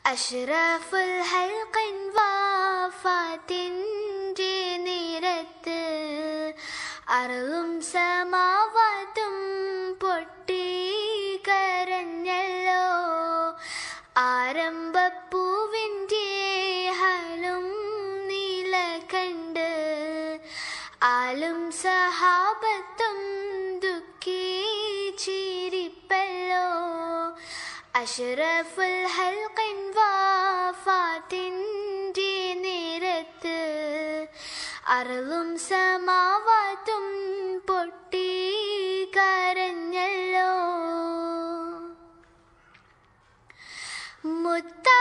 അഷ്റഫുൽ ഹൽഖിൻ വാഫാത്തിൻ്റെ നേരത്ത് അറും സമാവാത്തും പൊട്ടി കരഞ്ഞല്ലോ ആരംഭപ്പൂവിൻ്റെ ഹലും നീല കണ്ട് ആലും സഹാബത്തും ദുഃഖിച്ചിരിപ്പല്ലോ അഷ്റഫുൽ ഹൽഖിൻ വാഫാത്തിൻ്റെ നേരത്ത് അറളും സമാവാത്തും പൊട്ടി കരഞ്ഞല്ലോ മുത്ത